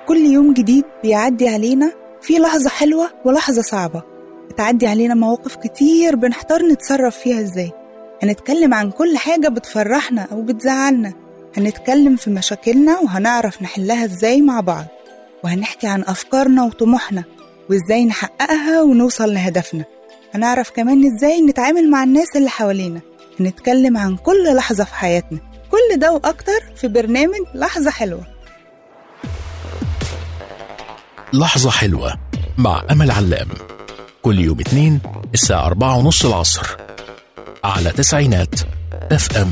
كل يوم جديد بيعدي علينا في لحظة حلوة ولحظة صعبة بتعدي علينا مواقف كتير بنحتار نتصرف فيها ازاي هنتكلم عن كل حاجة بتفرحنا أو بتزعلنا هنتكلم في مشاكلنا وهنعرف نحلها ازاي مع بعض وهنحكي عن أفكارنا وطموحنا وازاي نحققها ونوصل لهدفنا هنعرف كمان ازاي نتعامل مع الناس اللي حوالينا هنتكلم عن كل لحظة في حياتنا كل ده وأكتر في برنامج لحظة حلوة لحظة حلوة مع أمل علام كل يوم اثنين الساعة أربعة ونص العصر على تسعينات اف ام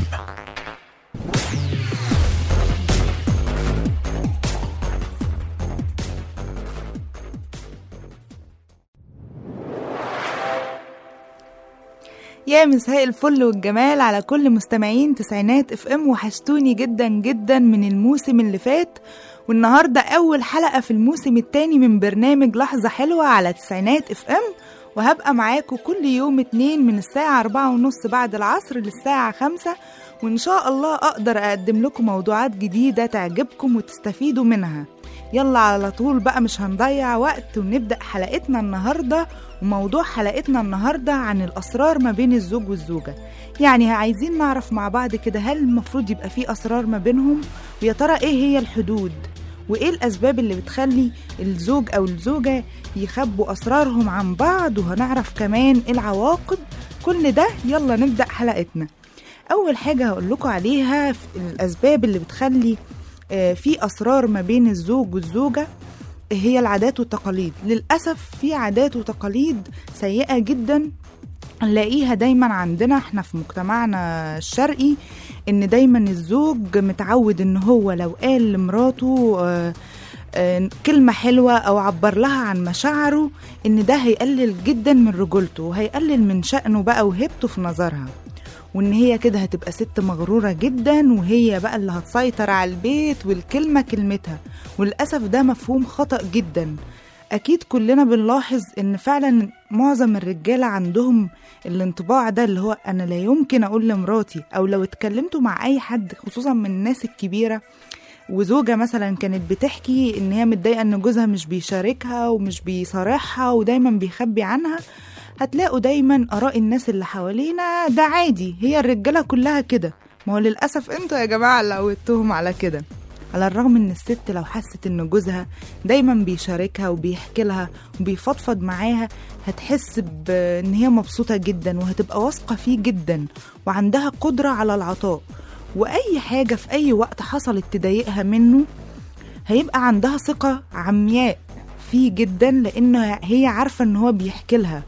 يا مساء الفل والجمال على كل مستمعين تسعينات اف ام وحشتوني جدا جدا من الموسم اللي فات والنهارده اول حلقه في الموسم التاني من برنامج لحظه حلوه على تسعينات اف ام وهبقى معاكم كل يوم اتنين من الساعة أربعة ونص بعد العصر للساعة خمسة وإن شاء الله أقدر أقدم لكم موضوعات جديدة تعجبكم وتستفيدوا منها يلا على طول بقى مش هنضيع وقت ونبدأ حلقتنا النهاردة وموضوع حلقتنا النهاردة عن الأسرار ما بين الزوج والزوجة يعني عايزين نعرف مع بعض كده هل المفروض يبقى في أسرار ما بينهم ويا ترى إيه هي الحدود وإيه الأسباب اللي بتخلي الزوج أو الزوجة يخبوا أسرارهم عن بعض وهنعرف كمان العواقب كل ده يلا نبدأ حلقتنا أول حاجة هقول لكم عليها في الأسباب اللي بتخلي آه، في أسرار ما بين الزوج والزوجة هي العادات والتقاليد للأسف في عادات وتقاليد سيئة جدا نلاقيها دايما عندنا احنا في مجتمعنا الشرقي ان دايما الزوج متعود ان هو لو قال لمراته آه، آه، كلمة حلوة أو عبر لها عن مشاعره إن ده هيقلل جدا من رجولته وهيقلل من شأنه بقى وهيبته في نظرها وإن هي كده هتبقى ست مغرورة جدا وهي بقى اللي هتسيطر على البيت والكلمة كلمتها وللأسف ده مفهوم خطأ جدا أكيد كلنا بنلاحظ إن فعلا معظم الرجالة عندهم الانطباع ده اللي هو أنا لا يمكن أقول لمراتي أو لو اتكلمتوا مع أي حد خصوصا من الناس الكبيرة وزوجة مثلا كانت بتحكي ان هي متضايقة ان جوزها مش بيشاركها ومش بيصارحها ودايما بيخبي عنها هتلاقوا دايما اراء الناس اللي حوالينا ده عادي هي الرجالة كلها كده ما هو للأسف انتوا يا جماعة اللي قوتوهم على كده على الرغم ان الست لو حست ان جوزها دايما بيشاركها وبيحكي لها وبيفضفض معاها هتحس بان هي مبسوطة جدا وهتبقى واثقة فيه جدا وعندها قدرة على العطاء واي حاجه في اي وقت حصلت تضايقها منه هيبقى عندها ثقه عمياء فيه جدا لان هي عارفه ان هو بيحكي لها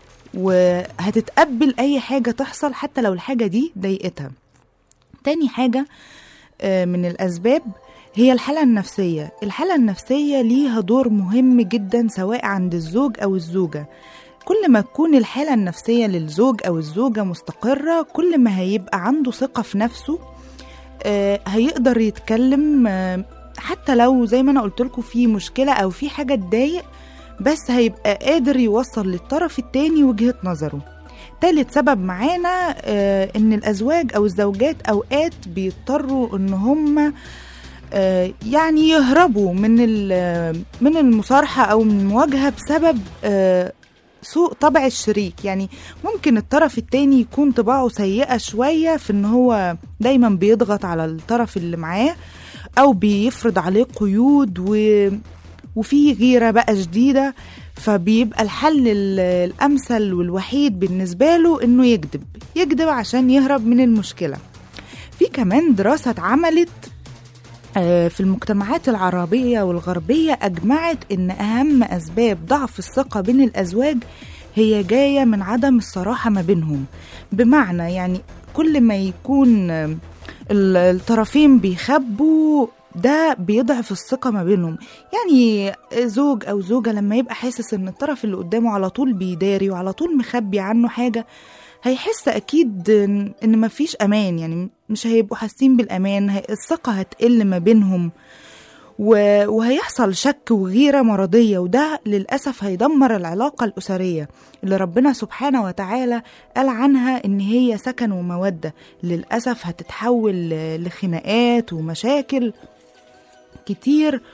وهتتقبل اي حاجه تحصل حتى لو الحاجه دي ضايقتها تاني حاجه آه، من الاسباب هي الحالة النفسية الحالة النفسية ليها دور مهم جدا سواء عند الزوج أو الزوجة كل ما تكون الحالة النفسية للزوج أو الزوجة مستقرة كل ما هيبقى عنده ثقة في نفسه آه، هيقدر يتكلم آه، حتى لو زي ما أنا قلت لكم في مشكلة أو في حاجة تضايق بس هيبقى قادر يوصل للطرف التاني وجهة نظره تالت سبب معانا آه، ان الازواج او الزوجات اوقات بيضطروا ان هم آه، يعني يهربوا من ال- من المصارحه او من المواجهه بسبب آه، سوء طبع الشريك يعني ممكن الطرف التاني يكون طباعه سيئة شوية في ان هو دايما بيضغط على الطرف اللي معاه او بيفرض عليه قيود و... وفي غيرة بقى شديدة فبيبقى الحل ال- الامثل والوحيد بالنسبة له انه يكذب يكذب عشان يهرب من المشكلة في كمان دراسة اتعملت آه، في المجتمعات العربية والغربية أجمعت إن أهم أسباب ضعف الثقة بين الأزواج هي جاية من عدم الصراحة ما بينهم بمعنى يعني كل ما يكون آه، ال- الطرفين بيخبوا ده بيضعف الثقة ما بينهم يعني زوج أو زوجة لما يبقى حاسس إن الطرف اللي قدامه على طول بيداري وعلى طول مخبي عنه حاجة هيحس اكيد ان إن مفيش امان يعني مش هيبقوا حاسين بالامان هي- الثقه هتقل ما بينهم و- وهيحصل شك وغيره مرضيه وده للاسف هيدمر العلاقه الاسريه اللي ربنا سبحانه وتعالى قال عنها ان هي سكن وموده للاسف هتتحول ل- لخناقات ومشاكل كتير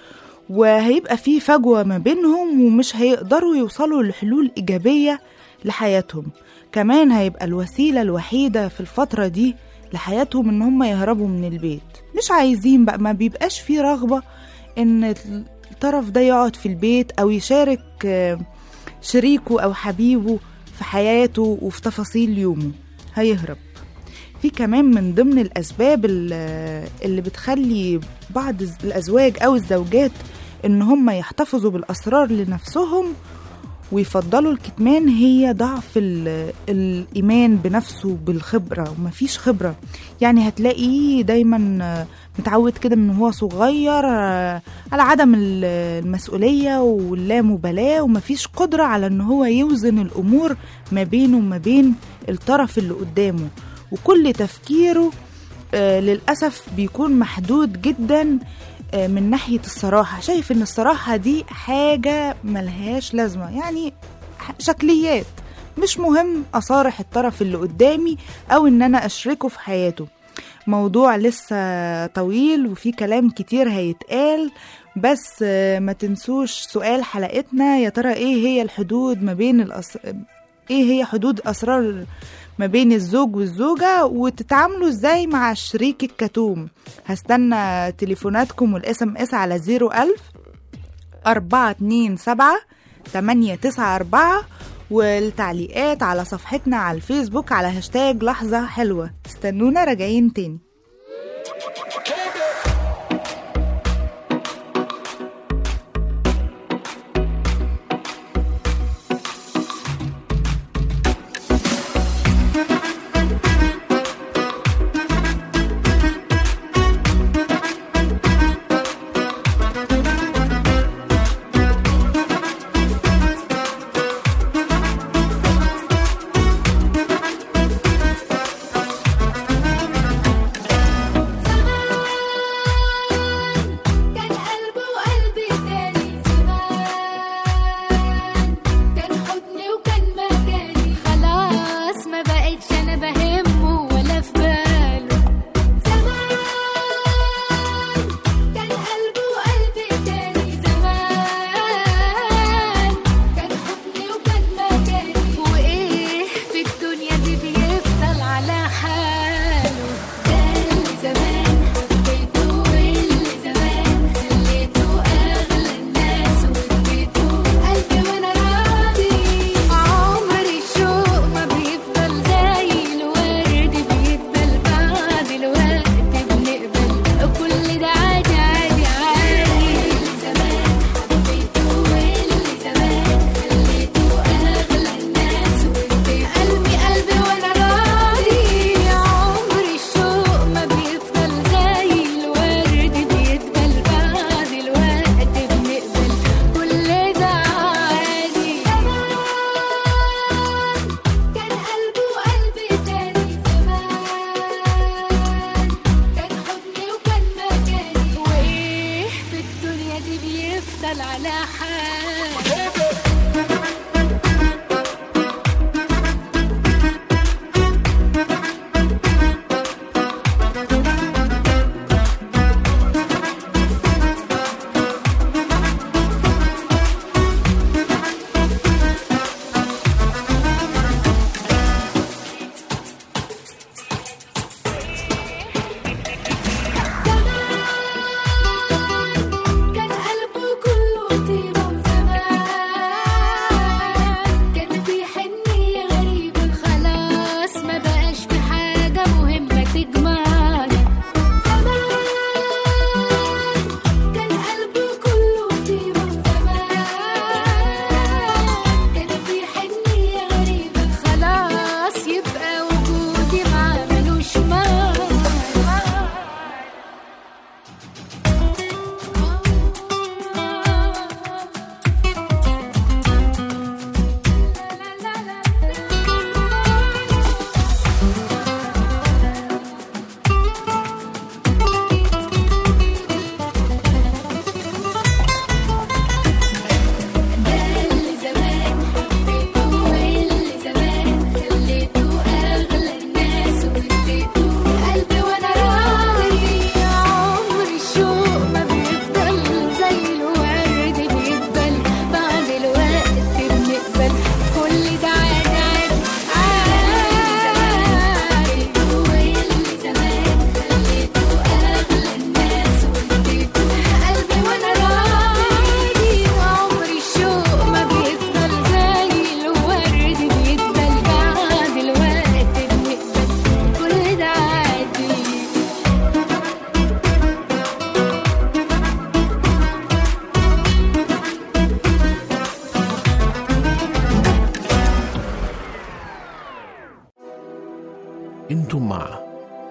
وهيبقى في فجوة ما بينهم ومش هيقدروا يوصلوا لحلول إيجابية لحياتهم كمان هيبقى الوسيلة الوحيدة في الفترة دي لحياتهم إن هم يهربوا من البيت مش عايزين بقى ما بيبقاش في رغبة إن الطرف ده يقعد في البيت أو يشارك آه، شريكه أو حبيبه في حياته وفي تفاصيل يومه هيهرب في كمان من ضمن الأسباب ال- اللي بتخلي بعض الز- الأزواج أو الزوجات إن هم يحتفظوا بالأسرار لنفسهم ويفضلوا الكتمان هي ضعف ال- الإيمان بنفسه بالخبرة ومفيش خبرة يعني هتلاقيه دايما آه، متعود كده من هو صغير آه، على عدم ال- المسؤولية واللامبالاة ومفيش قدرة على ان هو يوزن الأمور ما بينه وما بين الطرف اللي قدامه وكل تفكيره آه، للأسف بيكون محدود جدا آه، من ناحية الصراحة شايف ان الصراحة دي حاجة ملهاش لازمة يعني ح- شكليات مش مهم أصارح الطرف اللي قدامي أو إن أنا أشركه في حياته موضوع لسه طويل وفي كلام كتير هيتقال بس آه، ما تنسوش سؤال حلقتنا يا ترى ايه هي الحدود ما بين الأس... ايه هي حدود اسرار ما بين الزوج والزوجة وتتعاملوا ازاي مع شريك الكتوم هستنى تليفوناتكم والاس ام اس على 01000 427 894 والتعليقات على صفحتنا على الفيسبوك على هاشتاج لحظة حلوة استنونا راجعين تاني كان قلبه وقلبي تاني زمان كان حضني وكان مكاني خلاص ما بقتش انا بهمه ولا في باله زمان كان قلبه وقلبي تاني زمان كان حضني وكان مكاني وايه في الدنيا دي بيفضل على حاله ده اللي زمان حبيته واللي زمان خليته اغلى الناس واديته قلبي وانا راضي عمري الشوق ما بيفضل زي الورد بيدبل بعد الوقت بنقبل كل ده عادي عادي عادي زمان حبيته واللي زمان خليته اغلى الناس واديته قلبي قلبي وانا راضي عمري الشوق ما بيفضل زي الورد بيدبل بعد الوقت بنقبل كل ده عادي زمان كان قلبه وقلبي تاني زمان كان حضني وكان مكاني وايه في الدنيا دي بيفضل على حاله كان قلبه كله طيبة وزمان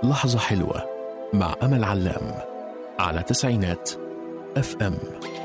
لحظة حلوة مع أمل علام على تسعينات اف ام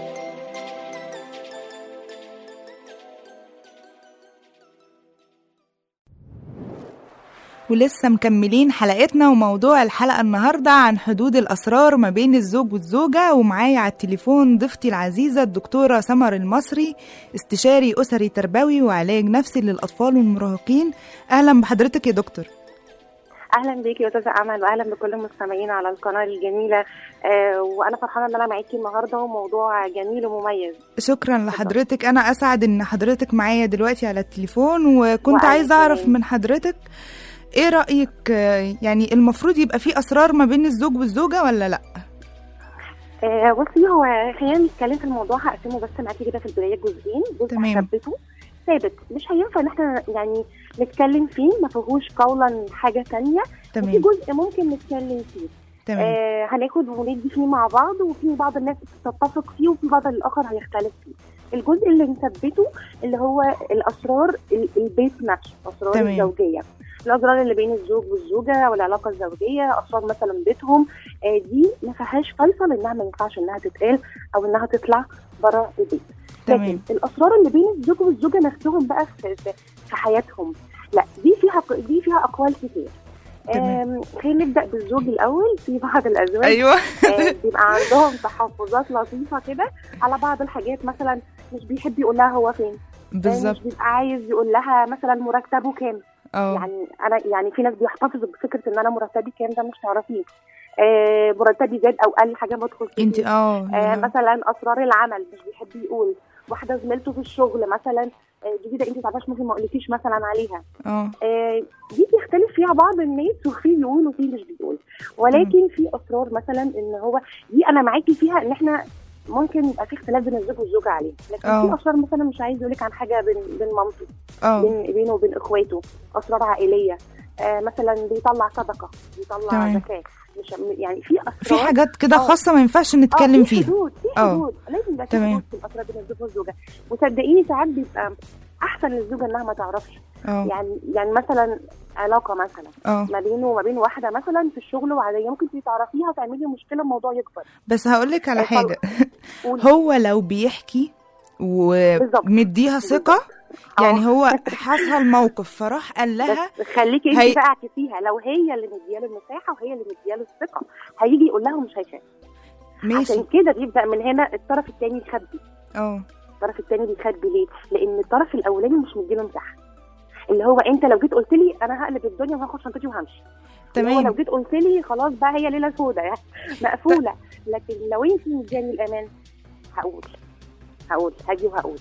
ولسه مكملين حلقتنا وموضوع الحلقة النهاردة عن حدود الأسرار ما بين الزوج والزوجة ومعايا على التليفون ضيفتي العزيزة الدكتورة سمر المصري استشاري أسري تربوي وعلاج نفسي للأطفال والمراهقين أهلا بحضرتك يا دكتور اهلا بيكي يا استاذه امل واهلا بكل المستمعين على القناه الجميله آه وانا فرحانه ان انا معاكي النهارده وموضوع جميل ومميز شكرا لحضرتك أنا أسعد إن حضرتك معايا دلوقتي على التليفون وكنت وأنا عايزة أعرف كمان. من حضرتك إيه رأيك آه، يعني المفروض يبقى في أسرار ما بين الزوج والزوجة ولا لأ؟ آه بصي هو خلينا نتكلم في الموضوع هقسمه بس معاكي كده في البدايه جزئين جزء تمام. هثبته ثابت مش هينفع ان احنا يعني نتكلم فيه ما فيهوش قولا حاجه تانية وفي تمام جزء ممكن نتكلم فيه تمام آه هناخد وندي فيه مع بعض وفي بعض الناس تتفق فيه وفي بعض الاخر هيختلف فيه الجزء اللي نثبته اللي هو الاسرار ال- البيت نفسه اسرار تمام. الزوجيه الاسرار اللي بين الزوج والزوجه والعلاقه الزوجيه اسرار مثلا بيتهم آه دي ما فيهاش فيصل انها ما ينفعش انها تتقال او انها تطلع بره البيت تمام لكن الاسرار اللي بين الزوج والزوجه نفسهم بقى في, في, في حياتهم لا دي فيها دي فيها اقوال كتير تمام. آم، خلينا نبدا بالزوج الاول في بعض الازواج أيوه آه، بيبقى عندهم تحفظات لطيفه كده على بعض الحاجات مثلا مش بيحب يقول لها هو فين آه، بالظبط مش بيبقى عايز يقول لها مثلا مرتبه كام اه يعني انا يعني في ناس بيحتفظوا بفكره ان انا مرتبي كام ده مش تعرفيه آه مرتبي زاد او قل حاجه ما تخصنيش انت اه آه يعني- مثلا اسرار العمل مش بيحب يقول واحده زميلته في الشغل مثلا آه، جديده انت تعرفش ممكن ما اقولكيش مثلا عليها اه آه، دي بيختلف فيها بعض الناس وفي بيقول وفي مش بيقول ولكن في اسرار مثلا ان هو دي انا معاكي فيها ان احنا ممكن يبقى في اختلاف بين الزوج والزوجه عليه لكن آه. في اسرار مثلا مش عايز يقولك عن حاجه بين بين مامته اه بين بينه وبين اخواته اسرار عائليه آه مثلا بيطلع صدقه بيطلع تمام. زكاه مش يعني في اسرار في حاجات كده آه. خاصة ما ينفعش آه، نتكلم في فيها حدود في آه. حدود لازم يبقى في تمام. حدود في الاسرار بين الزوج والزوجه وصدقيني ساعات بيبقى احسن للزوجه انها ما تعرفش اه يعني يعني مثلا علاقه مثلا اه ما بينه وما بين واحده مثلا في الشغل وعاديه ممكن تبقي تعرفيها تعملي مشكله الموضوع يكبر بس هقولك على آه، حاجة قولي. هو لو بيحكي بالظبط. ومديها ثقة آه. يعني هو حصل موقف فراح قال لها بس خليكي انت هي- بقى اعكسيها لو هي اللي مدياله المساحه وهي اللي مدياله الثقه هيجي يقول لها ومش هيخاف ماشي عشان كده بيبدا من هنا الطرف الثاني يخبي اه الطرف الثاني بيخبي ليه؟ لان الطرف الاولاني مش مديله مساحه اللي هو انت لو جيت قلت لي انا هقلب الدنيا وهاخد شنطتي وهمشي اللي هو لو تمام جيت قلت لي خلاص بقى هي ليله سوداء يعني مقفوله لكن لو انت مدياني الامان هقول هقول هاجي وهقول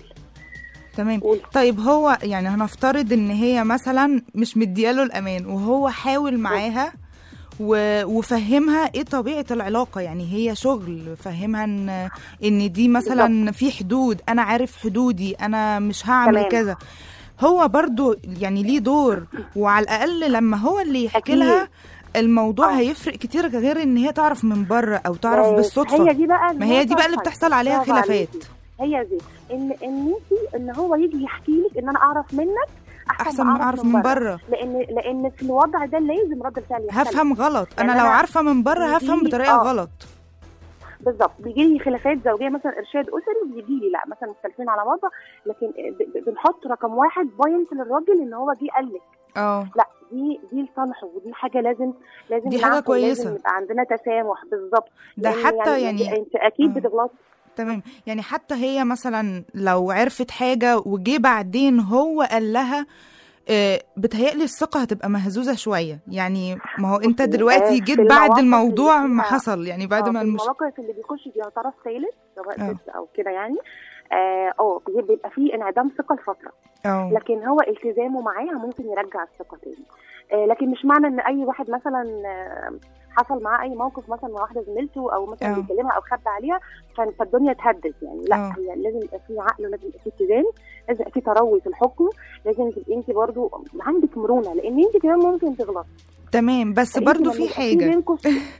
تمام قول طيب هو يعني هنفترض ان هي مثلا مش مدياله الامان وهو حاول معاها و... وفهمها ايه طبيعه العلاقه يعني هي شغل فهمها ان ان دي مثلا في حدود انا عارف حدودي انا مش هعمل تمام. كذا هو برضو يعني ليه دور وعلى الاقل لما هو اللي يحكي أكيد. لها الموضوع آه. هيفرق كتير غير ان هي تعرف من بره او تعرف بس بالصدفه هي دي بقى ما هي دي بقى اللي النقطة بتحصل عليها برافو خلافات عليكي. هي دي ان ان انت ان هو يجي يحكي لك ان انا اعرف منك احسن ما اعرف من بره لان لان في الوضع ده لازم رد الفعل يختلف هفهم غلط انا يعني لو أنا عارفه من بره بيجي هفهم لي- بطريقه آه. غلط بالظبط بيجي لي خلافات زوجيه مثلا ارشاد اسري بيجي لي لا مثلا مختلفين على وضع لكن ب- ب- بنحط رقم واحد بوينت للراجل ان هو جه قال لك اه لا دي دي لصالحه ودي حاجه لازم لازم دي حاجة نعرف كويسة. ولازم يبقى عندنا تسامح بالظبط ده لأن حتى يعني انت اكيد آه. بتغلط تمام يعني حتى هي مثلا لو عرفت حاجة وجي بعدين هو قال لها آه، بتهيألي الثقة هتبقى مهزوزة شوية يعني ما هو انت بصي، دلوقتي آه، جيت في بعد المواقف الموضوع اللي ما فيها- حصل يعني بعد آه، ما في المش... المواقف اللي بيخش فيها طرف ثالث سواء آه. ست او كده يعني اه آه، بيبقى فيه انعدام ثقه لفتره اه لكن هو التزامه معاها ممكن يرجع الثقه تاني آه لكن مش معنى ان اي واحد مثلا آه، حصل معاه اي موقف مثلا مع واحده زميلته او مثلا آه. بيكلمها او خبى عليها فان- فالدنيا اتهدت يعني لا آه. هي لازم يبقى في عقل ولازم يبقى في اتزان لازم يبقى في تروي في الحكم لازم تبقي انت برضو عندك مرونه لان انت كمان ممكن تغلطي تمام بس فأنت برضو لما في يبقى حاجة بينكم-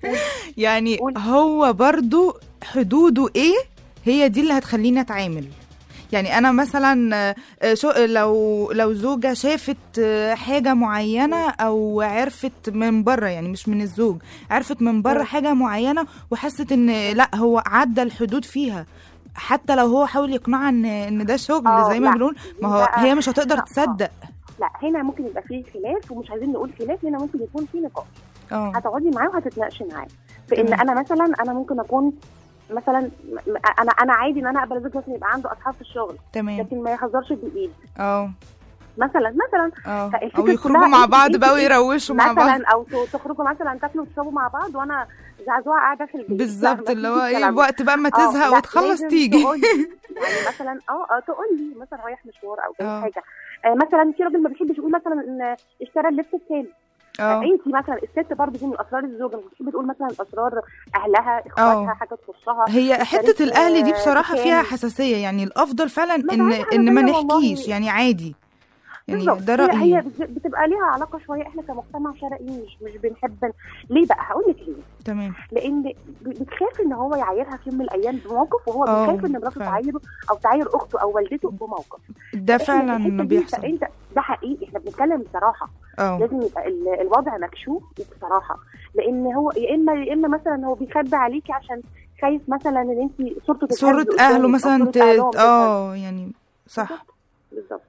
يعني قولي. هو برضو حدوده ايه هي دي اللي هتخليني اتعامل يعني انا مثلا آه، شو لو لو زوجه شافت آه، حاجه معينه او عرفت من بره يعني مش من الزوج عرفت من بره مم. حاجه معينه وحست ان لا هو عدى الحدود فيها حتى لو هو حاول يقنعها ان ان ده شغل آه، زي ما لا، بنقول ما هو لا، هي مش هتقدر لا، تصدق لا هنا ممكن يبقى فيه خلاف ومش عايزين نقول خلاف هنا ممكن يكون فيه نقاش اه هتقعدي معاه وهتتناقشي معاه فان تمام. انا مثلا انا ممكن اكون مثلا م- م- انا انا عادي ان انا اقبل زوج مثلا يبقى عنده اصحاب في الشغل تمام لكن ما يهزرش بالايد اه مثلا مثلا اه فالفكرة او يخرجوا كلها مع انت- بعض انت- بقى انت ويروشوا مع بعض مثلا او ت- تخرجوا مثلا تاكلوا وتشربوا مع بعض وانا زعزوعه قاعده في البيت لا، بالظبط مفيش اللي هو ايه الكلام ده. وقت بقى ما آه، تزهق لا، وتخلص لازم تيجي تقولي. يعني مثلا اه اه تقول لي مثلا رايح مشوار او آه. اي حاجه آه مثلا في راجل ما بيحبش يقول مثلا ان اشترى اللبس التاني اه انت مثلا الست برضه دي من اسرار الزوجه مش بتحب تقول مثلا اسرار اهلها اخواتها آه. حاجه تخصها هي اشتريت، حته الاهل دي آه، بصراحه بكام. فيها حساسيه يعني الافضل فعلا ما ان فيهاش ان ما حساسية والله. نحكيش يعني عادي يعني بالظبط. ده هي- هي رايي بت- بتبقى ليها علاقه شويه احنا كمجتمع شرقي مش مش بنحب ليه بقى هقول لك ليه تمام لان ب- بتخاف ان هو يعايرها في يوم من الايام بموقف وهو آه، بيخاف ان مراته فعلا. تعايره او تعاير اخته او والدته بموقف ده إحنا الحتة فعلا دي بيحصل انت ده حقيقي احنا بنتكلم بصراحه اه لازم يبقى ال- الوضع مكشوف بصراحه لان هو يا اما يا اما مثلا هو بيخبي عليكي عشان خايف مثلا ان انت صورته تتهز صورة قدامك اهله أو مثلا صورة ت... أهلهم تتهز. اه يعني صح بالظبط. بالظبط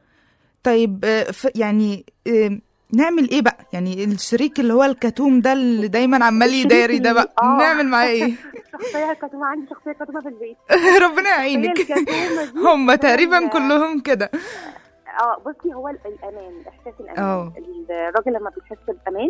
طيب آه، ف... يعني آه، نعمل ايه بقى يعني الشريك اللي هو الكتوم ده اللي دايما عمال الشريك يداري ده بقى اللي- آه. نعمل معاه ايه شخصيه كتومه عندي شخصيه كتومه في البيت ربنا يعينك هي الكتومة دي هم هو تقريبا ال- كلهم كده اه بصي هو ال- الامان احساس آه. الامان الراجل لما بيحس بامان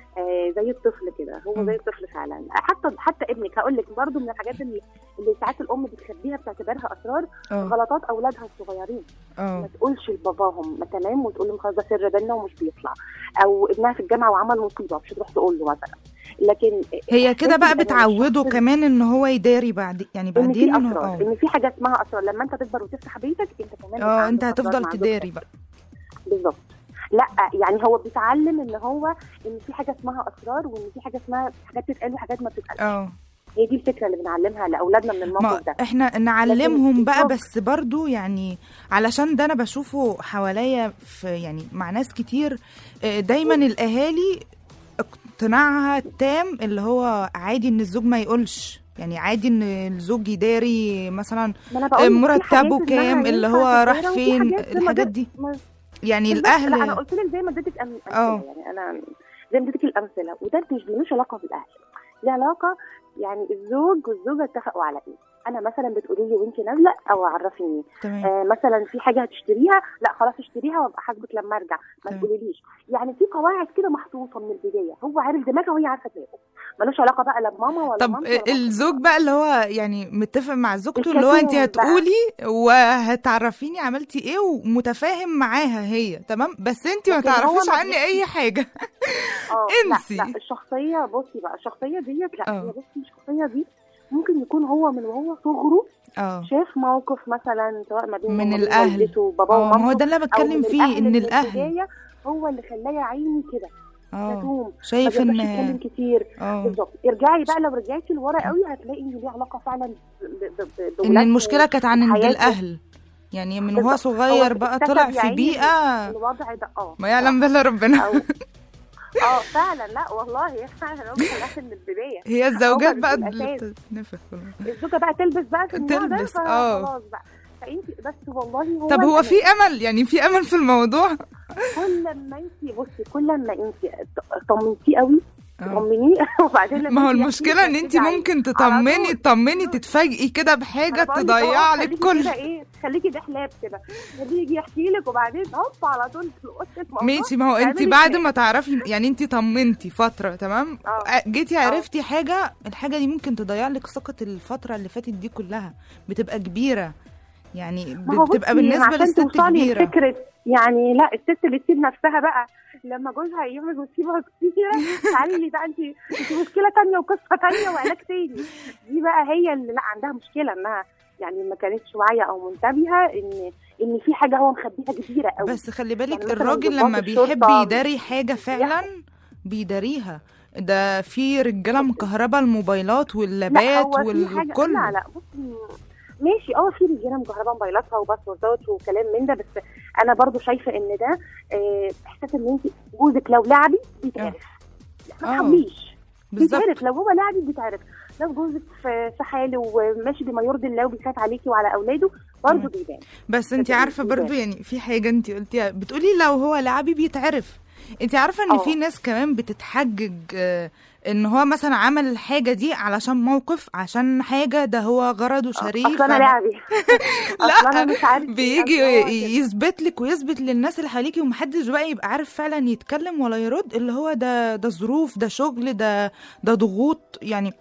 آه زي الطفل كده هو مم. زي الطفل فعلا حتى حتى ابنك هقول لك برضه من الحاجات اللي, اللي ساعات الام بتخبيها بتعتبرها اسرار اه غلطات اولادها الصغيرين ما اه تقولش لباباهم ما تمام وتقول لهم خلاص ده سر بينا ومش بيطلع او ابنها في الجامعه وعمل مصيبه مش هتروح تقول له مثلا لكن هي كده بقى إحساس الأمان بتعوده الشخصي كمان ان هو يداري بعد يعني ان في بعدين انه اسرار اه ان في حاجه اسمها اسرار لما انت تكبر وتفتح بيتك انت كمان اه يبقى انت عندك أسرار هتفضل مع زوجتك. تداري بقى بالظبط لا يعني هو بيتعلم ان هو ان في حاجه اسمها اسرار وان في حاجه اسمها حاجات تتقال وحاجات ما بتتقالش اه هي دي الفكره اللي بنعلمها لاولادنا من ما الموقف ده احنا نعلمهم بقى بالظبط. بس برضو يعني علشان ده انا بشوفه حواليا في يعني مع ناس كتير آه، دايما الاهالي اقتناعها التام اللي هو عادي ان الزوج ما يقولش يعني عادي ان الزوج يداري مثلا ما انا بقول لك في مرتبه حاجات كام اسمها اللي ينفع هو راح تتدارى وفي فين حاجات زي ما الحاجات ده- دي ما- يعني بالظبط. لا انا الاهل قلت لك زي ما اديتك أم- امثله اه. يعني انا زي ما اديتك الامثله وده مش ملوش علاقه بالاهل ليه علاقه يعني الزوج والزوجه اتفقوا على ايه انا مثلا بتقولي لي وانت نازله او عرفيني تمام آه مثلا في حاجه هتشتريها لا خلاص اشتريها وابقى حاسبك لما ارجع ما تمام. تقوليليش يعني في قواعد كده محطوطه من البدايه هو عارف دماغه وهي عارفه دماغه ملوش علاقه بقى لا بماما ولا طب مامتي ولا بابا. الزوج بقى اللي هو يعني متفق مع زوجته اللي هو انت الكتوم بقى. هتقولي وهتعرفيني عملتي ايه ومتفاهم معاها هي تمام بس انت ما لكن هو تعرفيش ما عني بيحكيش. اي حاجه اه انسي. لا لا الشخصيه بصي بقى الشخصيه ديت لا اه. هي بصي الشخصيه دي ممكن يكون هو من وهو صغره اه شاف موقف مثلا سواء ما بين من وما بين الأهل. والدته وباباه اه ما هو ومامته ده اللي انا أو بتكلم من فيه ان من الاهل البداية هو اللي خلاه يا عيني كده اه كتوم ما شايف بيقدرش يتكلم ان كتير اه بالظبط ارجعي بقى لو رجعتي لورا قوي هتلاقي ان ليه علاقه فعلا ب- ب- ب- ان بولادته المشكله كانت عن عند وحياته. الاهل يعني من وهو بالظبط. صغير هو بقى اكتسب طلع يا في عيني بيئه الوضع ده اه ما يعلم بالله ربنا أو اه فعلا لا والله فعلا هم الاهل من البدايه هي الزوجات هو بقى الأساس. اللي بتنفخ الزوجه بقى تلبس بقى في النوع ده تلبس، اه. فخلاص بقى فانت بس والله هو طب هو الأمان. في امل يعني في امل في الموضوع كل ما انت بصي كل ما انت طمنتيه قوي اه. طمنيه وبعدين لما ما هو يجي المشكلة يحكي ان لك انت ترجعي ممكن على تطمني طول. تطمني تتفاجئي كده بحاجة أنا بقول لك تضيع اه، لك خليكي كل كده ايه خليكي دحلاب كده خليه يجي يحكي لك وبعدين هوب على طول تلقطي الموضوع ماشي ما هو انت تعملي بعد خناق. ما تعرفي يعني انت طمنتي فترة تمام اه. جيتي عرفتي حاجة الحاجة دي ممكن تضيع لك ثقة الفترة اللي فاتت دي كلها بتبقى كبيرة يعني ما هو بتبقى بصي، بالنسبة عشان للست توصلي كبيرة لفكرة يعني لا الست اللي تسيب نفسها بقى لما جوزها يعمل مصيبه كتيره تعالي لي بقى انت انت مشكله تانية وقصه تانية وعلاج تاني دي بقى هي اللي لا عندها مشكله انها يعني ما كانتش واعيه او منتبهه ان ان في حاجه هو مخبيها كبيره قوي بس خلي بالك يعني مثلاً الراجل ضباط لما بيحب الشرطة يداري حاجة فعلا بيداريها ده في رجالة مكهربة الموبايلات لا واللابات هو في حاجه والكل لا لا بصي ماشي اه في رجاله مجربه موبايلاتها وباسوردات وكلام من ده بس انا برضو شايفه ان ده آه، احساس ان انت جوزك لو لعبي بيتعرف ما آه. تحاوليش بالظبط بيتعرف لو هو لعبي بيتعرف لو جوزك في في حاله وماشي بما يرضي الله وبيخاف عليكي وعلى اولاده برضه بيبان بس انت بس عارفه بيبان. برضو يعني في حاجه انت قلتيها بتقولي لو هو لعبي بيتعرف انت عارفه ان اه. في ناس كمان بتتحجج آه، ان هو مثلا عمل الحاجه دي علشان موقف عشان حاجه ده هو غرضه شريف اصل انا فأنا- لعبي اصل انا مش عارف إيه، بيجي أصل هو كده. يثبت لك ويثبت للناس اللي حواليكي ومحدش بقى يبقى عارف فعلا يتكلم ولا يرد اللي هو ده ده ظروف ده شغل ده ده ضغوط يعني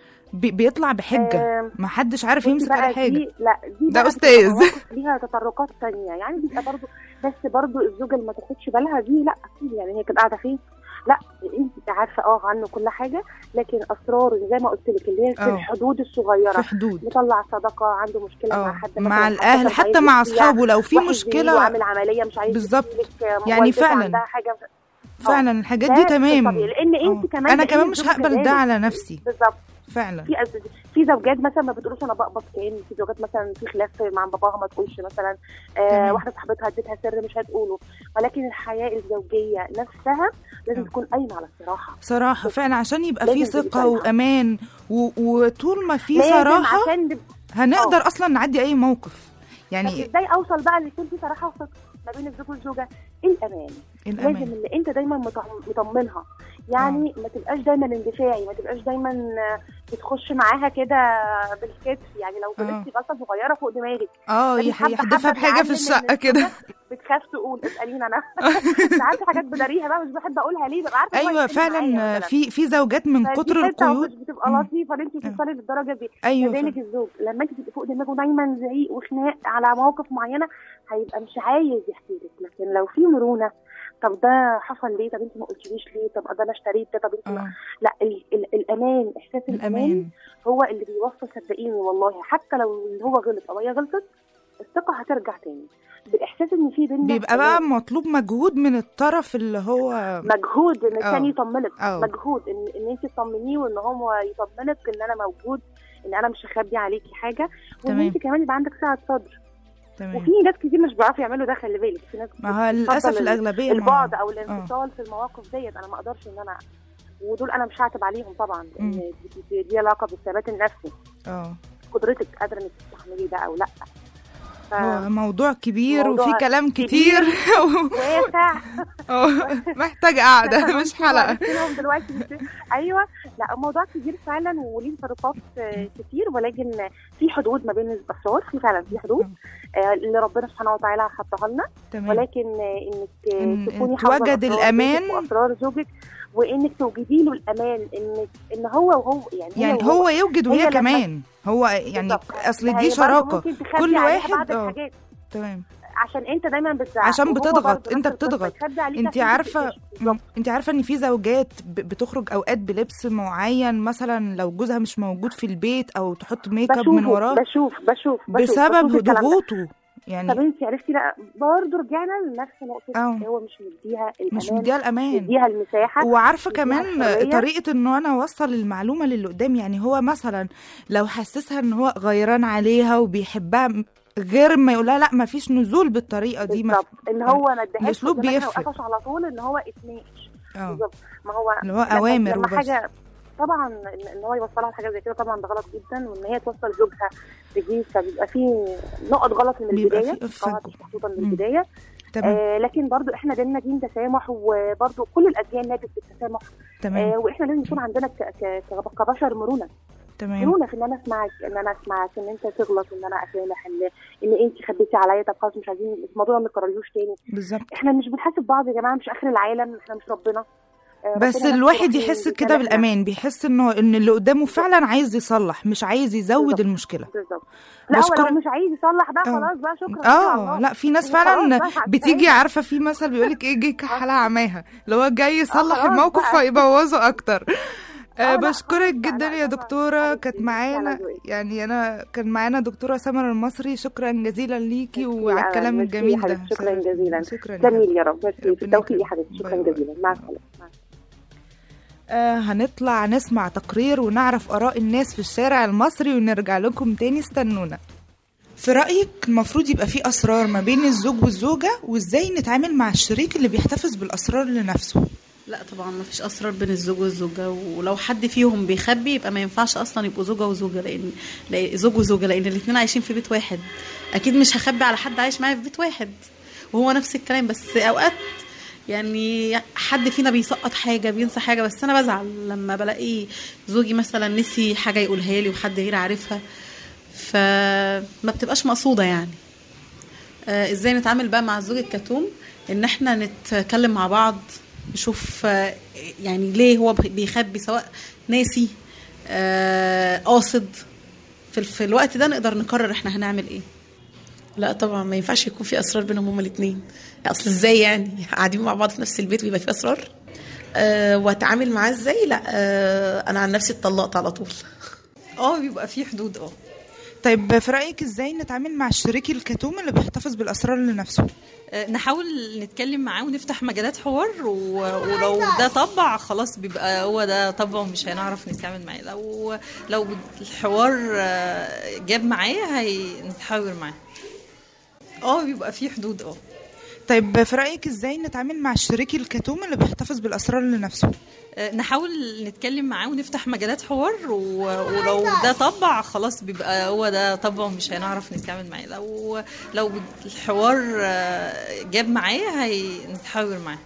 بي بيطلع بحجه آم، محدش عارف بصي يمسك بقى على حاجه دي لا دي ده بقى أستاذ. بتبقى مواقف ليها تطرقات تانية يعني بيبقى برضو بس برضو الزوجة اللي ما تاخدش بالها دي لا اكيد يعني هي كانت قاعدة فين لا انت عارفة اه عنه كل حاجة لكن اسرار زي ما قلت لك اللي هي في اه. الحدود في الصغيرة حدود مطلع صدقة عنده مشكلة اه مع حد مع مثلاً الاهل حد حتى كان مع عايز يشفيها، اصحابه لو في واحد زميله مشكله عامل عملية مش عايز بالظبط. يديلك يعني والدته فعلاً. عندها حاجة فعلا الحاجات ده دي في تمام الطبيعي، لان انت اه. كمان انا لأن كمان مش الزوج هقبل ده كذلك. على نفسي بالظبط فعلا في أز- في زوجات مثلا ما بتقولوش انا بقبض كام في زوجات مثلا في خلاف مع باباها ما تقولش مثلا آه تمام. واحده صاحبتها اديتها سر مش هتقوله ولكن الحياه الزوجيه نفسها لازم اه. تكون قايمه على الصراحه صراحه فعلا عشان يبقى في لازم تبقي ثقه صريحة. وامان و... وطول ما في لازم صراحه عشان نب- هنقدر اصلا نعدي اي موقف بس يعني ازاي اوصل بقى ان يكون في صراحه وصدق ما بين الزوج والزوجه الامان لازم الامان اللي انت دايما مطم- مطمنها يعني ما تبقاش دايما اندفاعي ما تبقاش دايما آه، بتخش معاها كده بالكتف يعني لو اه. غلطتي غلطه صغيره فوق دماغك اه لازم يح- حبة يحدفها حبة بحاجه في نعلم الشقه إن كده الزوجة بتخاف تقول اساليني انا ساعات في حاجات بداريها بقى مش بحب اقولها ليه ببقى عارفه إن هو ايوه يتكلم معايا فعلا مثلاً. في في زوجات من فدي كتر حتة القيود مش بتبقى مم. لطيفه ان انت توصلي للدرجه دي ايوه كذلك فعلا. الزوج لما انت تبقي فوق دماغه دايما زعيق وخناق على مواقف معينه هيبقى مش عايز يحكي لك لكن لو في مرونه طب ده حصل ليه طب انت ما قلتليش ليه طب ده انا اشتريت ده طب انت ما... اه لا ال... ال... الامان احساس الامان الامان هو اللي بيوصل صدقيني والله حتى لو اللي هو غلط او هي غلطت الثقه هترجع تاني بالاحساس ان في بينا بيبقى بقى أمان. مطلوب مجهود من الطرف اللي هو مجهود ان اه. الثاني يطمنك اه. مجهود ان ان انت تطمنيه وان هو يطمنك ان انا موجود ان انا مش هخبي عليكي حاجه وان تمام. انت كمان يبقى عندك سعه صدر تمام وفي ناس كتير مش بيعرفوا يعملوا ده خلي بالك في ناس ما هو بتفضل للاسف ال- الاغلبيه ما- البعد او الانفصال في المواقف ديت انا ما اقدرش ان انا ودول انا مش هعتب عليهم طبعا لان مم. دي- دي دي علاقه بالثبات النفسي اه قدرتك قادره انك تستحملي ده او لا ف- هو موضوع كبير موضوع وفي كلام كبير. كتير واسع اه محتاج قعده مش حلقه لهم دلوقتي بس- ايوه لا الموضوع كبير فعلا وليه تطرقات آه، كتير ولكن في حدود ما بين الاسرار في فعلا في حدود آه، اللي ربنا سبحانه وتعالى حطها لنا تمام ولكن آه، انك آه، إن- تكوني إن حافظه توجد أسرار الأمان. بيتك واسرار زوجك وانك توجدي له الامان انك ان هو وهو يعني, هي يعني وهو هو يوجد هي وهي لما- كمان هو يعني بالظبط. اصل هي دي برضه شراكه ممكن تخبي كل عليها واحد بعض اه الحاجات تمام عشان انت دايما بتزعق عشان وهو بتضغط، برضه انت نفس القصة، بتضغط. يخبي عليك انت عشان عارفه تقفش. بالظبط. انت عارفه ان في زوجات ب- بتخرج اوقات بلبس معين مثلا لو جوزها مش موجود في البيت او تحط ميك اب من بشوفه وراه بشوف بشوف بشوف بسبب بشوف الكلام ده. ضغوطه طب يعني انت عرفتي لا برضه رجعنا لنفس نقطه اه. هو مش مديها الامان مش مديها الامان مديها المساحه وعارفه مديها كمان الحرية. طريقه انه انا اوصل المعلومه للي قدامي يعني هو مثلا لو حسسها ان هو غيران عليها وبيحبها م- غير ما يقولها لا ما فيش نزول بالطريقه دي ما بالظبط ان هو ما ادهاش الأسلوب قدامها بيفرق. وقفش على طول ان هو اتناقش اه بالظبط ما هو اللي هو لما- اوامر لما وبس حاجه طبعا ان إن هو يوصلها لحاجه زي كده طبعا ده غلط جدا وان هي توصل زوجها لدي فبيبقى في نقط غلط من بيبقى البدايه في قواعد فجوة. مش محطوطه من مم. البدايه تمام آه لكن برضو احنا ديننا دين تسامح وبرضو كل الاديان نادت بالتسامح تمام آه واحنا لازم يكون عندنا ك- ك- ك- كبشر مرونه تمام مرونه في ان انا اسمعك ان انا اسمعك ان انت تغلط ان انا اسامح ان ان انت خبيتي عليا طب خلاص مش عايزين الموضوع ما نكرريهوش تاني بالظبط احنا مش بنحاسب بعض يا جماعه مش اخر العالم احنا مش ربنا آه، بس ربنا نفسه الواحد رحيم يحس كده بيسامحنا. بالامان بيحس انه ان اللي قدامه فعلا عايز يصلح مش عايز يزود بالظبط. المشكله بالظبط لا هو بشكر- لو مش عايز يصلح بقى اه. خلاص بقى شكرا كده على اه الله. لا في ناس خلاص فعلا بقى هتسامح. بتيجي عارفه في مثل بيقولك ايه جه كحلها عماها اللي هو جاي يصلح خلاص الموقف بقى. فيبوظه اكتر آه اه، لا، بشكرك خلاص جدا بقى، يا لا، طبعا. دكتورة حبيبتي، كانت على معانا ذوقك. يعني أنا كان معانا دكتورة سمر المصري شكرا جزيلا ليكي ميرسي وعلى يا الكلام ميرسي يا الجميل ده حبيبتي، شكرا جزيلا شكرا يا حبيبتي. جميل يا رب ميرسي في ربنا التوفيق يا يكرمك. حبيبتي شكرا باي باي. جزيلا مع السلامه مع السلامة. آه هنطلع نسمع تقرير ونعرف آراء الناس في الشارع المصري ونرجع لكم تاني استنونا في رأيك المفروض يبقى في أسرار ما بين الزوج والزوجة وإزاي نتعامل مع الشريك اللي بيحتفظ بالأسرار لنفسه لا طبعا ما فيش اسرار بين الزوج والزوجه ولو حد فيهم بيخبي يبقى ما ينفعش اصلا يبقوا زوجه وزوجه لان لأن- زوج وزوجه لان الاثنين عايشين في بيت واحد اكيد مش هخبي على حد عايش معايا في بيت واحد وهو نفس الكلام بس اوقات يعني حد فينا بيسقط حاجه بينسى حاجه بس انا بزعل لما بلاقي زوجي مثلا نسي حاجه يقولها لي وحد غير عارفها فما بتبقاش مقصوده يعني آه، ازاي نتعامل بقى مع الزوج الكتوم ان احنا نتكلم مع بعض نشوف آه، يعني ليه هو بيخبي سواء ناسي آه، قاصد في, في الوقت ده نقدر نقرر احنا هنعمل ايه لا طبعا ما ينفعش يكون في اسرار بينهم هما الاثنين اصل ازاي يعني قاعدين مع بعض في نفس البيت ويبقى في اسرار أه واتعامل معاه ازاي لا أه انا عن نفسي اتطلقت على طول اه بيبقى في حدود اه طيب في رأيك إزاي نتعامل مع الشريك الكتوم اللي بيحتفظ بالأسرار لنفسه آه، نحاول نتكلم معاه ونفتح مجالات حوار و- ولو ده طبع خلاص بيبقى هو ده طبع ومش هنعرف نتعامل معاه لو لو الحوار آه، جاب معاه هنتحاور معاه اه بيبقى في حدود اه طيب في رأيك إزاي نتعامل مع الشريك الكتوم اللي بيحتفظ بالأسرار لنفسه آه، نحاول نتكلم معاه ونفتح مجالات حوار و- ولو ده طبع خلاص بيبقى هو ده طبع ومش هنعرف نتعامل معاه لو لو الحوار آه، جاب معاه هنتحاور معاه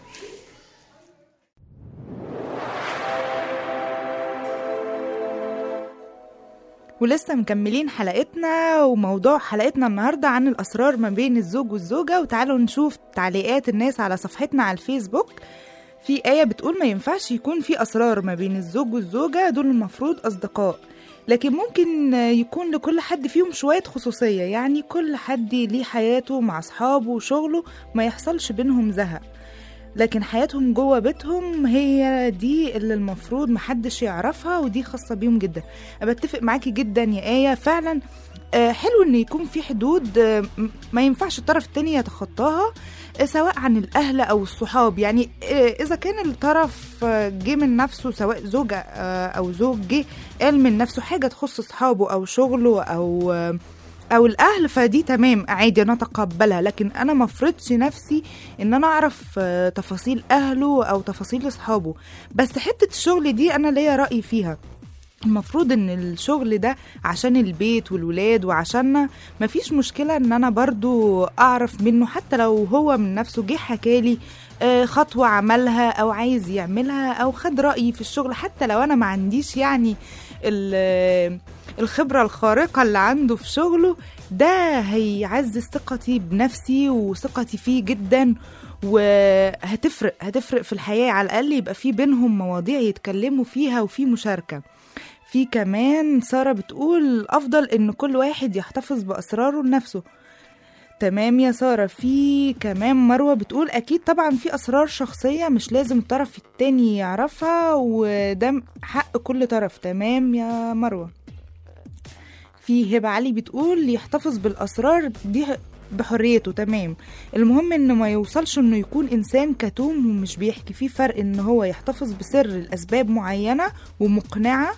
ولسه مكملين حلقتنا وموضوع حلقتنا النهارده عن الاسرار ما بين الزوج والزوجه وتعالوا نشوف تعليقات الناس على صفحتنا على الفيسبوك في آية بتقول ما ينفعش يكون في أسرار ما بين الزوج والزوجة دول المفروض أصدقاء لكن ممكن يكون لكل حد فيهم شوية خصوصية يعني كل حد ليه حياته مع أصحابه وشغله ما يحصلش بينهم زهق لكن حياتهم جوه بيتهم هي دي اللي المفروض محدش يعرفها ودي خاصة بيهم جدا أنا بتفق معاكي جدا يا آية فعلا آه، حلو ان يكون في حدود آه، م- ما ينفعش الطرف التاني يتخطاها آه، سواء عن الاهل او الصحاب يعني آه، اذا كان الطرف آه، جه من نفسه سواء زوجة آه، او زوج جه قال من نفسه حاجة تخص اصحابه او شغله او آه، او الاهل فدي تمام عادي انا اتقبلها لكن انا ما افرضش نفسي ان انا اعرف آه، تفاصيل اهله او تفاصيل اصحابه بس حته الشغل دي انا ليا راي فيها المفروض ان الشغل ده عشان البيت والولاد وعشاننا مفيش مشكلة ان انا برضو اعرف منه حتى لو هو من نفسه جه حكالي آه، خطوة عملها او عايز يعملها او خد رأيي في الشغل حتى لو انا ما عنديش يعني ال- الخبرة الخارقة اللي عنده في شغله ده هيعزز ثقتي بنفسي وثقتي فيه جدا وهتفرق هتفرق في الحياة على الأقل يبقى في بينهم مواضيع يتكلموا فيها وفي مشاركة في كمان سارة بتقول أفضل إن كل واحد يحتفظ بأسراره لنفسه تمام يا سارة في كمان مروة بتقول أكيد طبعا في أسرار شخصية مش لازم الطرف التاني يعرفها وده حق كل طرف تمام يا مروة في هبة علي بتقول يحتفظ بالأسرار دي بحريته تمام المهم انه ما يوصلش انه يكون انسان كتوم ومش بيحكي فيه فرق ان هو يحتفظ بسر لاسباب معينه ومقنعه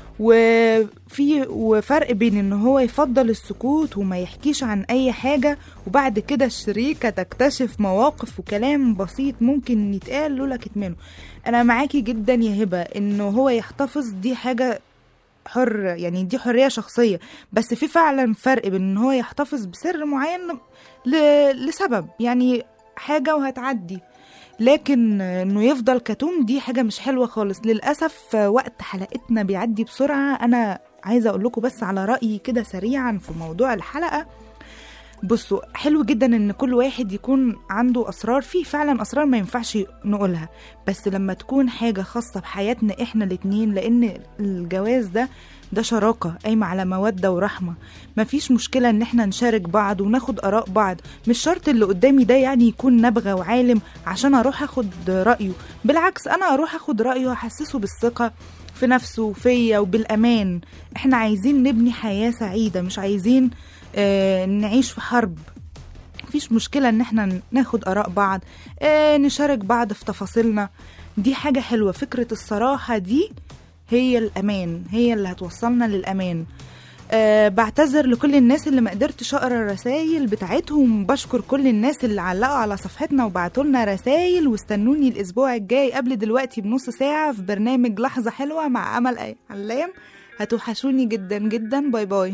وفي وفرق بين ان هو يفضل السكوت وما يحكيش عن اي حاجة وبعد كده الشريكة تكتشف مواقف وكلام بسيط ممكن يتقال لولا كتمانه انا معاكي جدا يا هبة انه هو يحتفظ دي حاجة حر يعني دي حرية شخصية بس في فعلا فرق بين ان هو يحتفظ بسر معين ل- لسبب يعني حاجة وهتعدي لكن انه يفضل كتوم دي حاجة مش حلوة خالص للأسف وقت حلقتنا بيعدي بسرعة أنا عايزة أقول لكم بس على رأيي كده سريعا في موضوع الحلقة بصوا حلو جدا ان كل واحد يكون عنده اسرار في فعلا اسرار ما ينفعش نقولها بس لما تكون حاجه خاصه بحياتنا احنا الاتنين لان الجواز ده ده شراكة قايمة على مودة ورحمة مفيش مشكلة ان احنا نشارك بعض وناخد اراء بعض مش شرط اللي قدامي ده يعني يكون نبغة وعالم عشان اروح اخد رأيه بالعكس انا اروح اخد رأيه واحسسه بالثقة في نفسه وفيا وبالامان احنا عايزين نبني حياة سعيدة مش عايزين آه نعيش في حرب مفيش مشكلة ان احنا ناخد اراء بعض آه نشارك بعض في تفاصيلنا دي حاجة حلوة فكرة الصراحة دي هي الأمان هي اللي هتوصلنا للأمان أه بعتذر لكل الناس اللي ما قدرتش اقرا الرسايل بتاعتهم بشكر كل الناس اللي علقوا على صفحتنا وبعتوا لنا رسايل واستنوني الاسبوع الجاي قبل دلوقتي بنص ساعه في برنامج لحظه حلوه مع امل أي- علام هتوحشوني جدا جدا باي باي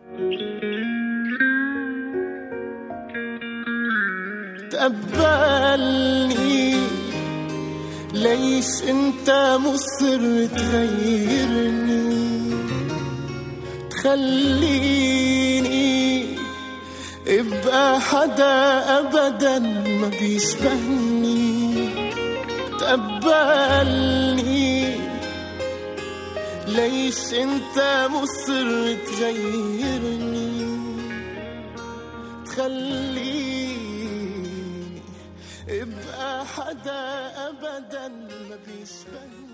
تقبلني ليش انت مصر تغيرني تخليني ابقى حدا ابدا ما بيشبهني تقبلني ليش انت مصر تغيرني تخليني ابقى حدا ابدا ما بيشبهني